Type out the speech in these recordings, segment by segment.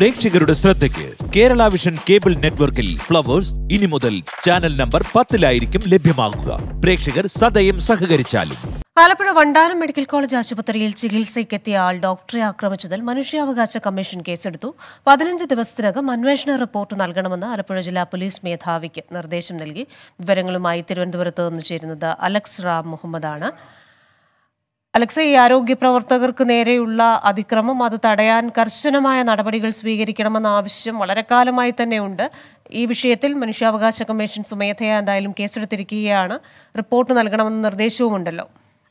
പ്രേക്ഷകരുടെ ശ്രദ്ധയ്ക്ക് Kerala vision cable നെറ്റ്വർക്കിൽ ഫ്ലവേഴ്സ് ഇനി മുതൽ ചാനൽ നമ്പർ പത്തിലായിരിക്കും ലഭ്യമാകുക പ്രേക്ഷകർ സദയം സഹകരിച്ചാലും ആലപ്പുഴ വണ്ടാനം മെഡിക്കൽ കോളേജ് ആശുപത്രിയിൽ ചികിത്സയ്ക്കെത്തിയ ആൾ ഡോക്ടറെ ആക്രമിച്ചതിൽ മനുഷ്യാവകാശ കമ്മീഷൻ കേസെടുത്തു പതിനഞ്ച് ദിവസത്തിനകം അന്വേഷണ റിപ്പോർട്ട് നൽകണമെന്ന് ആലപ്പുഴ ജില്ലാ പോലീസ് മേധാവിക്ക് നിർദ്ദേശം നൽകി വിവരങ്ങളുമായി തിരുവനന്തപുരത്ത് നിന്ന് ചേരുന്നത് അലക്സ് റാം മുഹമ്മദാണ് അലക്സ് ഈ ആരോഗ്യ പ്രവർത്തകർക്ക് നേരെയുള്ള അതിക്രമം അത് തടയാൻ കർശനമായ നടപടികൾ സ്വീകരിക്കണമെന്ന ആവശ്യം വളരെ കാലമായി തന്നെയുണ്ട് ഈ വിഷയത്തിൽ മനുഷ്യാവകാശ കമ്മീഷൻ സ്വമേധയാ എന്തായാലും കേസെടുത്തിരിക്കുകയാണ് റിപ്പോർട്ട് നൽകണമെന്ന നിർദ്ദേശവുമുണ്ടല്ലോ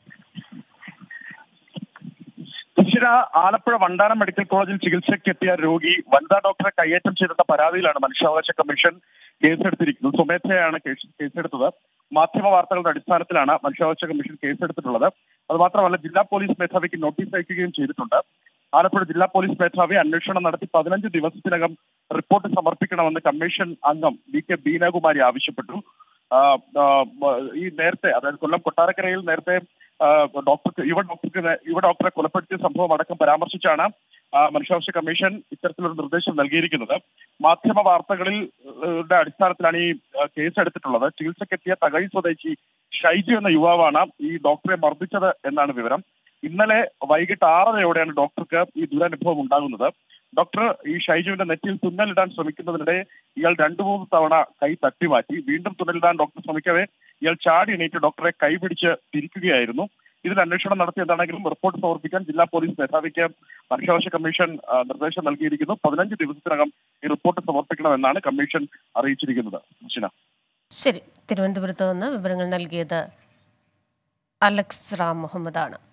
സുശീല ആലപ്പുഴ വണ്ടാനം മെഡിക്കൽ കോളേജിൽ ചികിത്സയ്ക്കെത്തിയ രോഗി വനിതാ ഡോക്ടറെ കയ്യേറ്റം ചെയ്തെന്ന പരാതിയിലാണ് മനുഷ്യാവകാശ കമ്മീഷൻ കേസെടുത്തിരിക്കുന്നത് സ്വമേധയാണ് കേസ് കേസെടുത്തത് മാധ്യമ വാർത്തകളുടെ അടിസ്ഥാനത്തിലാണ് മനുഷ്യാവകാശ കമ്മീഷൻ കേസെടുത്തിട്ടുള്ളത് അത് മാത്രമല്ല ജില്ലാ പോലീസ് മേധാവിക്ക് നോട്ടീസ് അയക്കുകയും ചെയ്തിട്ടുണ്ട് ആലപ്പുഴ ജില്ലാ പോലീസ് മേധാവി അന്വേഷണം നടത്തി പതിനഞ്ച് ദിവസത്തിനകം റിപ്പോർട്ട് സമർപ്പിക്കണമെന്ന് കമ്മീഷൻ അംഗം വി കെ ബീനാകുമാരി ആവശ്യപ്പെട്ടു ആ, ആ, ഈ നേരത്തെ അതായത് കൊല്ലം കൊട്ടാരക്കരയിൽ നേരത്തെ ആ, ഡോക്ടർക്ക് യുവ ഡോക്ടർക്ക് നേ- യുവ ഡോക്ടറെ കൊലപ്പെടുത്തിയ സംഭവം അടക്കം പരാമർശിച്ചാണ് ആ, മനുഷ്യാവകാശ കമ്മീഷൻ ഇത്തരത്തിലൊരു നിർദ്ദേശം നൽകിയിരിക്കുന്നത് മാധ്യമ വാർത്തകളിൽ ഏഹ്, ടെ അടിസ്ഥാനത്തിലാണ് ഈ ആ, കേസ് എടുത്തിട്ടുള്ളത് ചികിത്സക്കെത്തിയ തകഴി സ്വദേശി ഷൈജു എന്ന യുവാവാണ് ഈ ഡോക്ടറെ മർദ്ദിച്ചത് എന്നാണ് വിവരം ഇന്നലെ വൈകിട്ട് ആറരയോടെയാണ് ഡോക്ടർക്ക് ഈ ദുരനുഭവം ഉണ്ടാകുന്നത് ഡോക്ടർ ഈ ഷൈജുവിന്റെ നെറ്റിയിൽ തുന്നലിടാൻ ശ്രമിക്കുന്നതിനിടെ ഇയാൾ രണ്ടു മൂന്ന് തവണ കൈ തട്ടിമാറ്റി വീണ്ടും തുന്നലിടാൻ ഡോക്ടർ ശ്രമിക്കവേ ഇയാൾ ചാടി എണീറ്റ് ഡോക്ടറെ കൈപിടിച്ച് തിരിക്കുകയായിരുന്നു ഇതിൽ അന്വേഷണം നടത്തി എന്താണെങ്കിലും റിപ്പോർട്ട് സമർപ്പിക്കാൻ ജില്ലാ പോലീസ് മേധാവിക്ക് മനുഷ്യാവകാശ കമ്മീഷൻ ആ, നിർദ്ദേശം നൽകിയിരിക്കുന്നു പതിനഞ്ച് ദിവസത്തിനകം ഈ റിപ്പോർട്ട് സമർപ്പിക്കണമെന്നാണ് കമ്മീഷൻ അറിയിച്ചിരിക്കുന്നത് സുശീല ശരി തിരുവനന്തപുരത്ത് നിന്ന് വിവരങ്ങൾ നൽകിയത് അലക്സ് റാം മുഹമ്മദാണ്